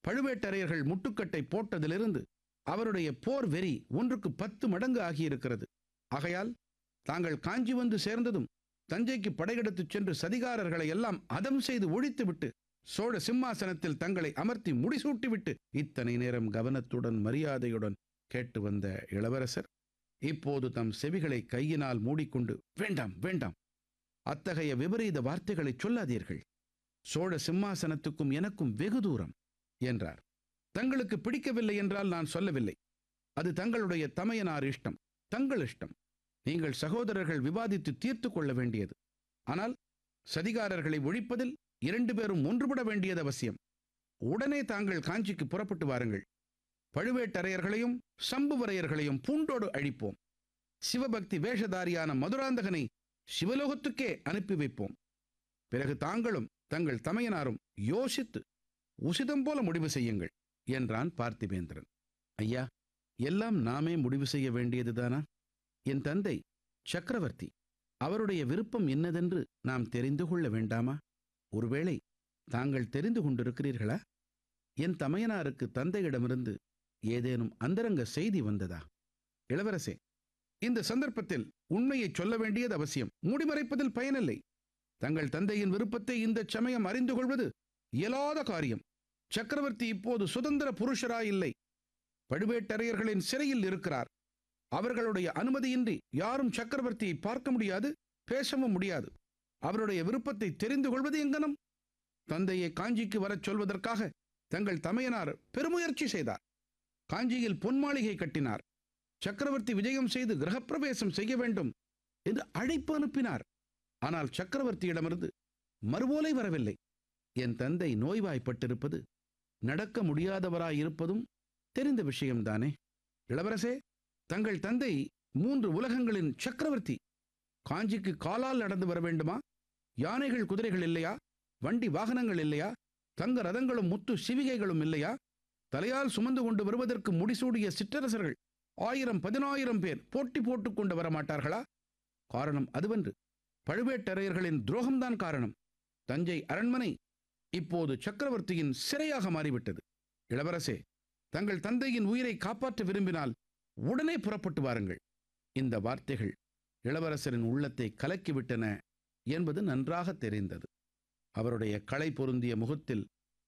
பழுவேட்டரையர்கள் முட்டுக்கட்டை போட்டதிலிருந்து அவருடைய போர் வெறி ஒன்றுக்கு பத்து மடங்கு ஆகியிருக்கிறது ஆகையால் தாங்கள் காஞ்சி வந்து சேர்ந்ததும் தஞ்சைக்கு படையெடுத்துச் சென்று சதிகாரர்களை எல்லாம் அதம் செய்து ஒழித்துவிட்டு சோழ சிம்மாசனத்தில் தங்களை அமர்த்தி முடிசூட்டிவிட்டு இத்தனை நேரம் கவனத்துடன் மரியாதையுடன் கேட்டு வந்த இளவரசர் இப்போது தம் செவிகளை கையினால் மூடிக்கொண்டு வேண்டாம் வேண்டாம் அத்தகைய விபரீத வார்த்தைகளை சொல்லாதீர்கள் சோழ சிம்மாசனத்துக்கும் எனக்கும் வெகு தூரம் என்றார் தங்களுக்கு பிடிக்கவில்லை என்றால் நான் சொல்லவில்லை அது தங்களுடைய தமையனார் இஷ்டம் தங்கள் இஷ்டம் நீங்கள் சகோதரர்கள் விவாதித்து தீர்த்து கொள்ள வேண்டியது ஆனால் சதிகாரர்களை ஒழிப்பதில் இரண்டு பேரும் ஒன்றுபட வேண்டியது அவசியம் உடனே தாங்கள் காஞ்சிக்கு புறப்பட்டு வாருங்கள் பழுவேட்டரையர்களையும் சம்புவரையர்களையும் பூண்டோடு அழிப்போம் சிவபக்தி வேஷதாரியான மதுராந்தகனை சிவலோகத்துக்கே அனுப்பி வைப்போம் பிறகு தாங்களும் தங்கள் தமையனாரும் யோசித்து உசிதம் போல முடிவு செய்யுங்கள் என்றான் பார்த்திபேந்திரன் ஐயா எல்லாம் நாமே முடிவு செய்ய வேண்டியதுதானா என் தந்தை சக்கரவர்த்தி அவருடைய விருப்பம் என்னதென்று நாம் தெரிந்து கொள்ள வேண்டாமா ஒருவேளை தாங்கள் தெரிந்து கொண்டிருக்கிறீர்களா என் தமையனாருக்கு தந்தையிடமிருந்து ஏதேனும் அந்தரங்க செய்தி வந்ததா இளவரசே இந்த சந்தர்ப்பத்தில் உண்மையை சொல்ல வேண்டியது அவசியம் மூடிமறைப்பதில் பயனில்லை தங்கள் தந்தையின் விருப்பத்தை இந்த சமயம் அறிந்து கொள்வது இயலாத காரியம் சக்கரவர்த்தி இப்போது சுதந்திர புருஷராயில்லை பழுவேட்டரையர்களின் சிறையில் இருக்கிறார் அவர்களுடைய அனுமதியின்றி யாரும் சக்கரவர்த்தியை பார்க்க முடியாது பேசவும் முடியாது அவருடைய விருப்பத்தை தெரிந்து கொள்வது எங்கனம் தந்தையை காஞ்சிக்கு வரச் சொல்வதற்காக தங்கள் தமையனார் பெருமுயற்சி செய்தார் காஞ்சியில் பொன் மாளிகை கட்டினார் சக்கரவர்த்தி விஜயம் செய்து கிரகப்பிரவேசம் செய்ய வேண்டும் என்று அழைப்பு அனுப்பினார் ஆனால் சக்கரவர்த்தியிடமிருந்து மறுவோலை வரவில்லை என் தந்தை நோய்வாய்ப்பட்டிருப்பது நடக்க முடியாதவராயிருப்பதும் தெரிந்த விஷயம்தானே இளவரசே தங்கள் தந்தை மூன்று உலகங்களின் சக்கரவர்த்தி காஞ்சிக்கு காலால் நடந்து வர வேண்டுமா யானைகள் குதிரைகள் இல்லையா வண்டி வாகனங்கள் இல்லையா தங்க ரதங்களும் முத்து சிவிகைகளும் இல்லையா தலையால் சுமந்து கொண்டு வருவதற்கு முடிசூடிய சிற்றரசர்கள் ஆயிரம் பதினாயிரம் பேர் போட்டி போட்டுக் கொண்டு வர மாட்டார்களா காரணம் அதுவன்று பழுவேட்டரையர்களின் துரோகம்தான் காரணம் தஞ்சை அரண்மனை இப்போது சக்கரவர்த்தியின் சிறையாக மாறிவிட்டது இளவரசே தங்கள் தந்தையின் உயிரை காப்பாற்ற விரும்பினால் உடனே புறப்பட்டு வாருங்கள் இந்த வார்த்தைகள் இளவரசரின் உள்ளத்தை கலக்கிவிட்டன என்பது நன்றாக தெரிந்தது அவருடைய களை பொருந்திய முகத்தில்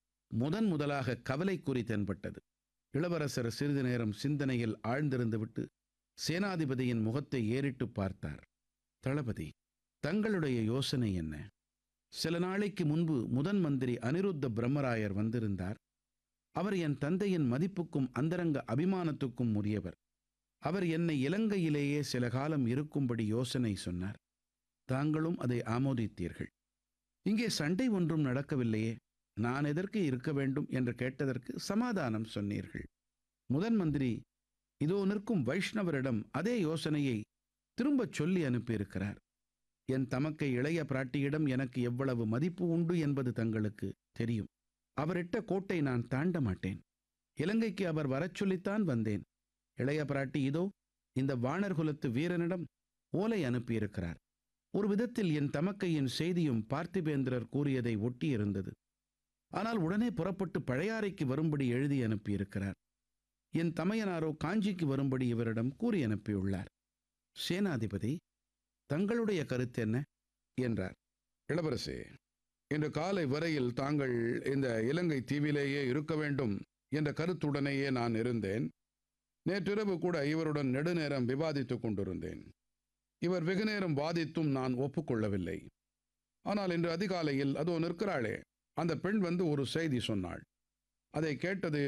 முதன் முதலாக கவலைக்குறி தென்பட்டது இளவரசர் சிறிது நேரம் சிந்தனையில் ஆழ்ந்திருந்துவிட்டு சேனாதிபதியின் முகத்தை ஏறிட்டு பார்த்தார் தளபதி தங்களுடைய யோசனை என்ன சில நாளைக்கு முன்பு முதன் மந்திரி அனிருத்த பிரம்மராயர் வந்திருந்தார் அவர் என் தந்தையின் மதிப்புக்கும் அந்தரங்க அபிமானத்துக்கும் உரியவர் அவர் என்னை இலங்கையிலேயே சில காலம் இருக்கும்படி யோசனை சொன்னார் தாங்களும் அதை ஆமோதித்தீர்கள் இங்கே சண்டை ஒன்றும் நடக்கவில்லையே நான் எதற்கு இருக்க வேண்டும் என்று கேட்டதற்கு சமாதானம் சொன்னீர்கள் முதன் மந்திரி இதோ நிற்கும் வைஷ்ணவரிடம் அதே யோசனையை திரும்பச் சொல்லி அனுப்பியிருக்கிறார் என் தமக்கை இளைய பிராட்டியிடம் எனக்கு எவ்வளவு மதிப்பு உண்டு என்பது தங்களுக்கு தெரியும் அவரிட்ட கோட்டை நான் தாண்ட மாட்டேன் இலங்கைக்கு அவர் வரச் சொல்லித்தான் வந்தேன் இளைய பிராட்டி இதோ இந்த வாணர் குலத்து வீரனிடம் ஓலை அனுப்பியிருக்கிறார் ஒரு விதத்தில் என் தமக்கையின் செய்தியும் பார்த்திபேந்திரர் கூறியதை ஒட்டியிருந்தது ஆனால் உடனே புறப்பட்டு பழையாறைக்கு வரும்படி எழுதி அனுப்பியிருக்கிறார் என் தமையனாரோ காஞ்சிக்கு வரும்படி இவரிடம் கூறி அனுப்பியுள்ளார் சேனாதிபதி தங்களுடைய கருத்து என்ன என்றார் இளவரசே இன்று காலை வரையில் தாங்கள் இந்த இலங்கை தீவிலேயே இருக்க வேண்டும் என்ற கருத்துடனேயே நான் இருந்தேன் நேற்றிரவு கூட இவருடன் நெடுநேரம் விவாதித்துக் கொண்டிருந்தேன் இவர் வெகு நேரம் வாதித்தும் நான் ஒப்புக்கொள்ளவில்லை ஆனால் இன்று அதிகாலையில் அதோ நிற்கிறாளே அந்த பெண் வந்து ஒரு செய்தி சொன்னாள் அதை கேட்டது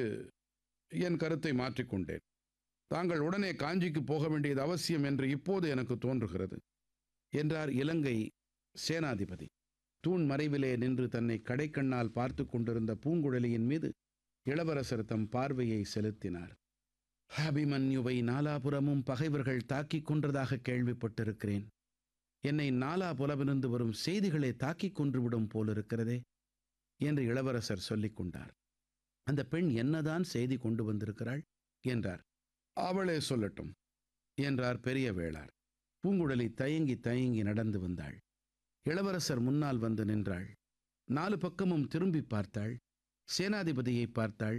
என் கருத்தை மாற்றிக்கொண்டேன் தாங்கள் உடனே காஞ்சிக்கு போக வேண்டியது அவசியம் என்று இப்போது எனக்கு தோன்றுகிறது என்றார் இலங்கை சேனாதிபதி தூண் மறைவிலே நின்று தன்னை கடைக்கண்ணால் பார்த்து கொண்டிருந்த பூங்குழலியின் மீது இளவரசர் தம் பார்வையை செலுத்தினார் அபிமன்யுவை நாலாபுறமும் பகைவர்கள் தாக்கிக் கொன்றதாக கேள்விப்பட்டிருக்கிறேன் என்னை நாலாபுலமிருந்து வரும் செய்திகளே தாக்கிக் கொன்றுவிடும் போலிருக்கிறதே என்று இளவரசர் சொல்லிக் கொண்டார் அந்த பெண் என்னதான் செய்தி கொண்டு வந்திருக்கிறாள் என்றார் அவளே சொல்லட்டும் என்றார் பெரிய வேளார் பூங்குழலி தயங்கி தயங்கி நடந்து வந்தாள் இளவரசர் முன்னால் வந்து நின்றாள் நாலு பக்கமும் திரும்பி பார்த்தாள் சேனாதிபதியை பார்த்தாள்